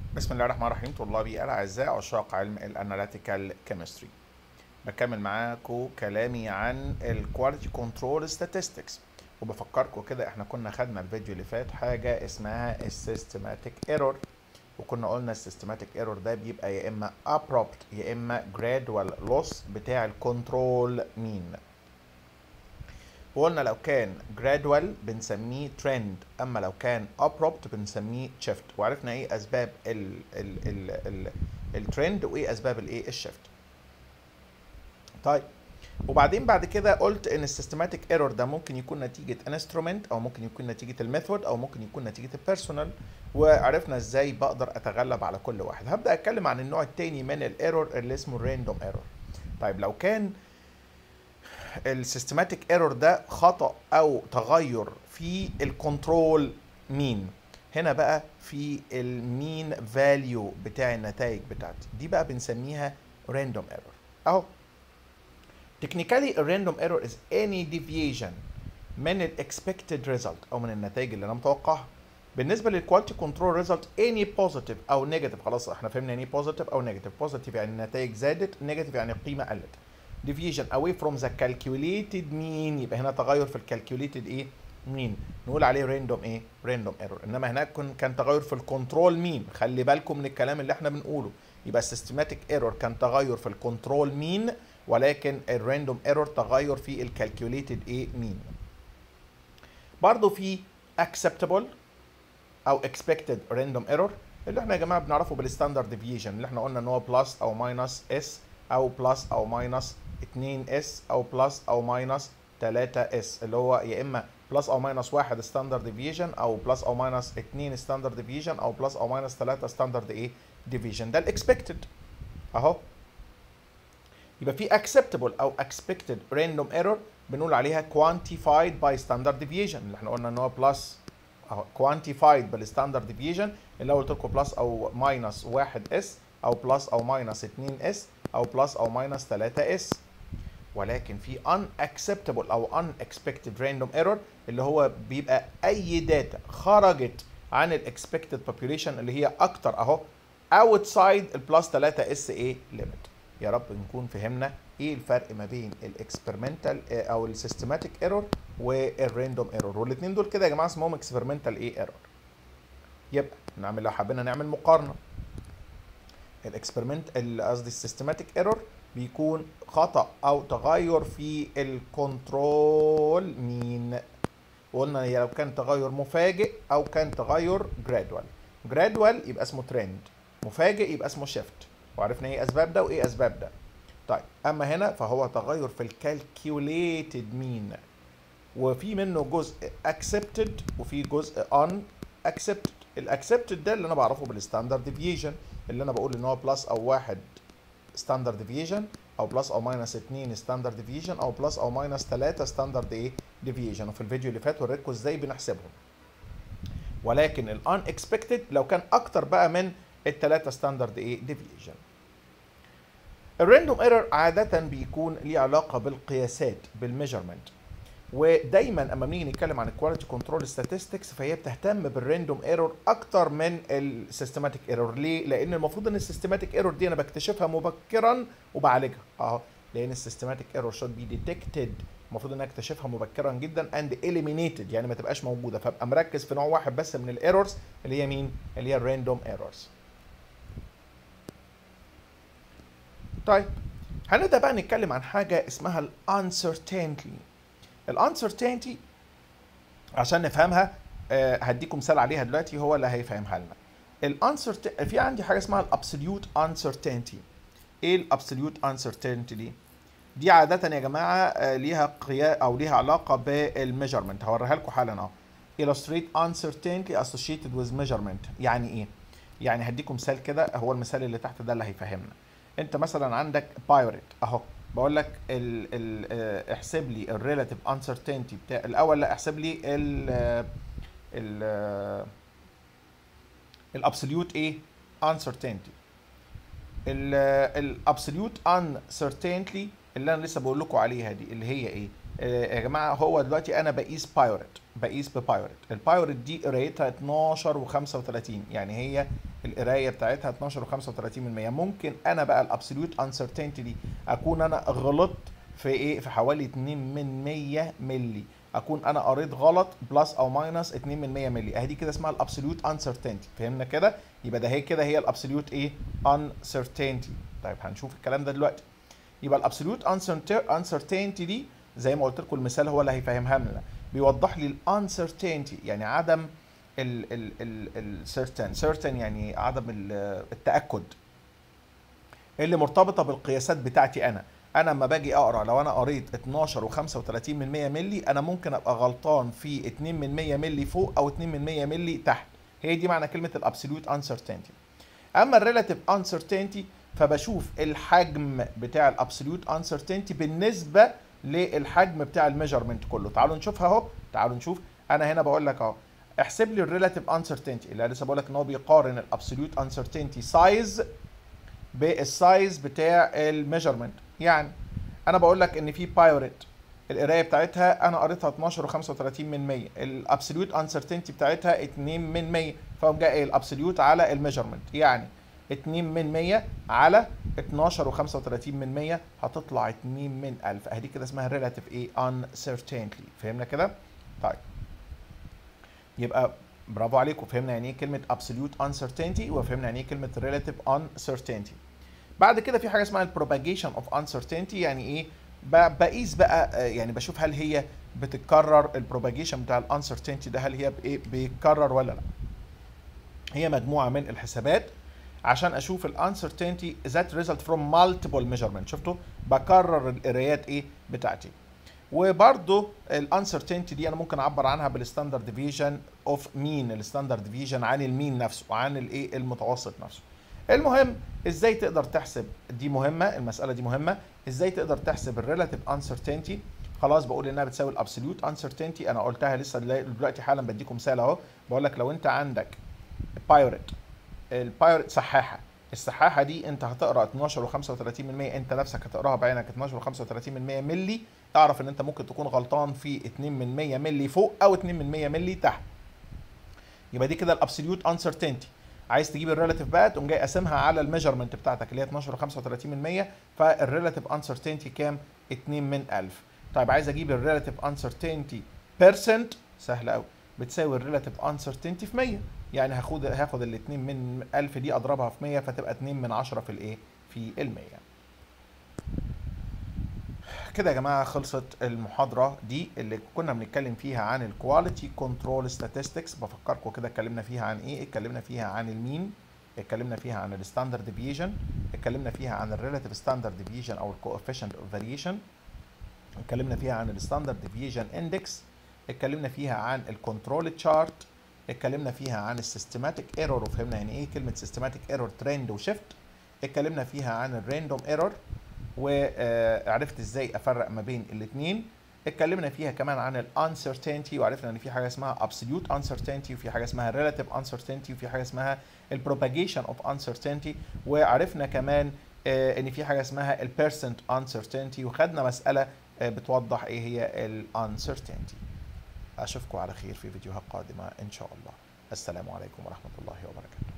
بسم الله الرحمن الرحيم طلابي الاعزاء عشاق علم الاناليتيكال كيمستري بكمل معاكم كلامي عن الكواليتي كنترول statistics وبفكركم كده احنا كنا خدنا الفيديو اللي فات حاجه اسمها السيستماتيك ايرور وكنا قلنا السيستماتيك ايرور ده بيبقى يا اما abrupt يا اما gradual loss بتاع الكنترول مين وقلنا لو كان gradual بنسميه trend اما لو كان abrupt بنسميه shift وعرفنا ايه اسباب ال ال ال ال الترند وايه اسباب الايه الشيفت طيب وبعدين بعد كده قلت ان السيستماتيك ايرور ده ممكن يكون نتيجه انسترومنت او ممكن يكون نتيجه الميثود او ممكن يكون نتيجه البيرسونال وعرفنا ازاي بقدر اتغلب على كل واحد هبدا اتكلم عن النوع الثاني من الايرور اللي اسمه الراندوم ايرور طيب لو كان السيستماتيك ايرور ده خطا او تغير في الكنترول مين هنا بقى في المين فاليو بتاع النتائج بتاعتي دي بقى بنسميها راندوم ايرور اهو technically a random error is any deviation من ال expected result او من النتائج اللي انا متوقعها بالنسبه للكواليتي كنترول ريزلت اني بوزيتيف او نيجاتيف خلاص احنا فهمنا يعني بوزيتيف او نيجاتيف بوزيتيف يعني النتائج زادت نيجاتيف يعني القيمه قلت deviation away from the calculated mean يبقى هنا تغير في الكالكوليتد ايه مين نقول عليه راندوم ايه راندوم ايرور انما هناك كان كان تغير في الكنترول مين خلي بالكم من الكلام اللي احنا بنقوله يبقى السيستماتيك ايرور كان تغير في الكنترول مين ولكن الراندوم ايرور تغير في الكالكوليتد ايه مين برضه في acceptable او expected random error اللي احنا يا جماعه بنعرفه بالستاندرد ديفيشن اللي احنا قلنا ان هو بلس او ماينس اس او بلس او ماينس 2 اس او بلس او ماينس 3 اس اللي هو يا اما بلس او ماينس 1 ستاندرد ديفيشن او بلس او ماينس 2 ستاندرد ديفيشن او بلس او ماينس 3 ستاندرد ايه ديفيشن ده الاكسبكتد اهو يبقى في acceptable او expected random error بنقول عليها quantified by standard deviation اللي احنا قلنا ان هو بلس اهو quantified بالستاندرد ديفيشن اللي هو قلت لكم بلس او ماينس 1 اس او بلس او ماينس 2 اس او بلس او ماينس 3 اس ولكن في unacceptable او unexpected random error اللي هو بيبقى اي داتا خرجت عن الاكسبكتد population اللي هي اكتر اهو outside البلس 3 اس ايه ليميت يا رب نكون فهمنا ايه الفرق ما بين الاكسبيرمنتال او السيستماتيك ايرور والراندوم ايرور والاثنين دول كده يا جماعه اسمهم اكسبيرمنتال ايه ايرور يبقى نعمل لو حبينا نعمل مقارنه الاكسبيرمنت قصدي السيستماتيك ايرور بيكون خطا او تغير في الكنترول مين قلنا هي لو كان تغير مفاجئ او كان تغير جرادوال جرادوال يبقى اسمه ترند مفاجئ يبقى اسمه شيفت وعرفنا ايه اسباب ده وايه اسباب ده طيب اما هنا فهو تغير في الكالكيوليتد مين وفي منه جزء اكسبتد وفي جزء ان اكسبتد الاكسبتد ده اللي انا بعرفه بالستاندرد ديفيشن اللي انا بقول ان هو بلس او واحد ستاندرد ديفيشن او بلس او ماينس 2 ستاندرد ديفيشن او بلس او ماينس 3 ستاندرد ايه ديفيشن وفي الفيديو اللي فات وريتكم ازاي بنحسبهم ولكن الان اكسبكتد لو كان اكتر بقى من الثلاثه ستاندرد ايه ديفيشن الراندوم ايرور عاده بيكون ليه علاقه بالقياسات بالميجرمنت ودايما اما بنيجي نتكلم عن الكواليتي كنترول statistics فهي بتهتم بالراندوم ايرور اكتر من السيستماتيك ايرور ليه لان المفروض ان السيستماتيك ايرور دي انا بكتشفها مبكرا وبعالجها اه لان السيستماتيك ايرور should be detected المفروض ان انا اكتشفها مبكرا جدا اند eliminated يعني ما تبقاش موجوده فابقى مركز في نوع واحد بس من الايرورز اللي هي مين اللي هي الراندوم ايرورز طيب هنبدا بقى نتكلم عن حاجه اسمها الانسرتينتي الانسرتينتي عشان نفهمها آه هديكم مثال عليها دلوقتي هو اللي هيفهمها لنا الانسرتينتي في عندي حاجه اسمها الابسوليوت انسرتينتي ايه الابسوليوت انسرتينتي دي دي عاده يا جماعه آه ليها قيا او ليها علاقه بالميجرمنت هوريها لكم حالا اهو illustrate uncertainty associated with measurement يعني ايه يعني هديكم مثال كده هو المثال اللي تحت ده اللي هيفهمنا انت مثلا عندك بايوريت اهو بقول لك ال ال احسب لي الريلاتيف انسرتينتي بتاع الاول لا احسب لي ال ال الابسوليوت ايه انسرتينتي الابسوليوت انسرتينتي اللي انا لسه بقول لكم عليها دي اللي هي ايه يا جماعه هو دلوقتي انا بقيس بايوريت بقيس ببايوريت البايوريت دي قرايتها 12 و35 يعني هي القرايه بتاعتها 12 و35 ممكن انا بقى الابسوليوت انسرتينتي دي اكون انا غلطت في ايه في حوالي 2 من 100 ملي اكون انا قريت غلط بلس او ماينس 2 من 100 ملي اهي دي كده اسمها الابسوليوت انسرتينتي فهمنا كده يبقى ده هي كده هي الابسوليوت ايه انسرتينتي طيب هنشوف الكلام ده دلوقتي يبقى الابسوليوت انسرتينتي دي زي ما قلت لكم المثال هو اللي هيفهمها لنا بيوضح لي الانسرتينتي يعني عدم ال ال ال السيرتن سيرتن يعني عدم التاكد اللي مرتبطه بالقياسات بتاعتي انا انا لما باجي اقرا لو انا قريت 12 و35 من 100 ملي انا ممكن ابقى غلطان في 2 من 100 ملي فوق او 2 من 100 ملي تحت هي دي معنى كلمه الابسوليوت انسرتينتي اما الريلاتيف انسرتينتي فبشوف الحجم بتاع الابسوليوت انسرتينتي بالنسبه للحجم بتاع الميجرمنت كله تعالوا نشوفها اهو تعالوا نشوف انا هنا بقول لك اهو احسب لي الريلاتيف انسرتينتي اللي لسه بقول لك ان هو بيقارن الابسوليوت انسرتينتي سايز بالسايز بتاع الميجرمنت يعني انا بقول لك ان في بايوريت القرايه بتاعتها انا قريتها 12 و35 من 100 الابسوليوت انسرتينتي بتاعتها 2 من 100 فقوم جاي الابسوليوت على الميجرمنت يعني 2 من 100 على 12 و35 من 100 هتطلع 2 من 1000 اهي دي كده اسمها ريلاتيف ايه uncertainty فهمنا كده طيب يبقى برافو عليكم فهمنا يعني ايه كلمه absolute uncertainty وفهمنا يعني ايه كلمه relative uncertainty بعد كده في حاجه اسمها البروباجيشن اوف uncertainty يعني ايه بقيس بقى يعني بشوف هل هي بتتكرر البروباجيشن بتاع الانسرتينتي ده هل هي بايه بيتكرر ولا لا هي مجموعه من الحسابات عشان اشوف الانسرتينتي ذات ريزلت فروم مالتيبل ميجرمنت شفتوا بكرر القرايات ايه بتاعتي وبرضه الانسرتينتي دي انا ممكن اعبر عنها بالستاندرد ديفيجن اوف مين الستاندرد ديفيجن عن المين نفسه وعن الايه المتوسط نفسه المهم ازاي تقدر تحسب دي مهمه المساله دي مهمه ازاي تقدر تحسب الريلاتيف انسرتينتي خلاص بقول انها بتساوي الابسوليوت انسرتينتي انا قلتها لسه دلوقتي حالا بديكم مثال اهو بقول لك لو انت عندك بايوريت البايوريت سحاحه السحاحه دي انت هتقرا 12 و35 من 100 انت نفسك هتقراها بعينك 12 و35 من 100 ملي اعرف ان انت ممكن تكون غلطان في 2 من 100 ملي فوق او 2 من 100 ملي تحت يبقى دي كده الابسوليوت انسرتينتي عايز تجيب الريلاتيف بقى تقوم جاي قاسمها على الميجرمنت بتاعتك اللي هي 12 و35 من 100 فالريلاتيف انسرتينتي كام 2 من 1000 طيب عايز اجيب الريلاتيف انسرتينتي بيرسنت سهل قوي بتساوي الريلاتيف انسرتينتي في 100 يعني هاخد هاخد ال 2 من 1000 دي اضربها في 100 فتبقى 2 من 10 في الايه في ال 100 كده يا جماعه خلصت المحاضره دي اللي كنا بنتكلم فيها عن الكواليتي كنترول ستاتستكس بفكركم كده اتكلمنا فيها عن ايه اتكلمنا فيها عن المين اتكلمنا فيها عن الستاندرد ديفيجن اتكلمنا فيها عن الريلاتيف ستاندرد ديفيجن او الكوفيشنت اوف فاريشن اتكلمنا فيها عن الستاندرد ديفيجن اندكس اتكلمنا فيها عن الكنترول تشارت اتكلمنا فيها عن السيستماتيك ايرور وفهمنا يعني ايه كلمه سيستماتيك ايرور ترند وشيفت اتكلمنا فيها عن الراندوم ايرور وعرفت ازاي افرق ما بين الاثنين اتكلمنا فيها كمان عن الانسرتينتي وعرفنا ان في حاجه اسمها absolute uncertainty وفي حاجه اسمها relative uncertainty وفي حاجه اسمها البروباجيشن اوف uncertainty وعرفنا كمان ان في حاجه اسمها البيرسنت uncertainty وخدنا مساله بتوضح ايه هي الانسرتينتي اشوفكم على خير في فيديوهات قادمه ان شاء الله السلام عليكم ورحمه الله وبركاته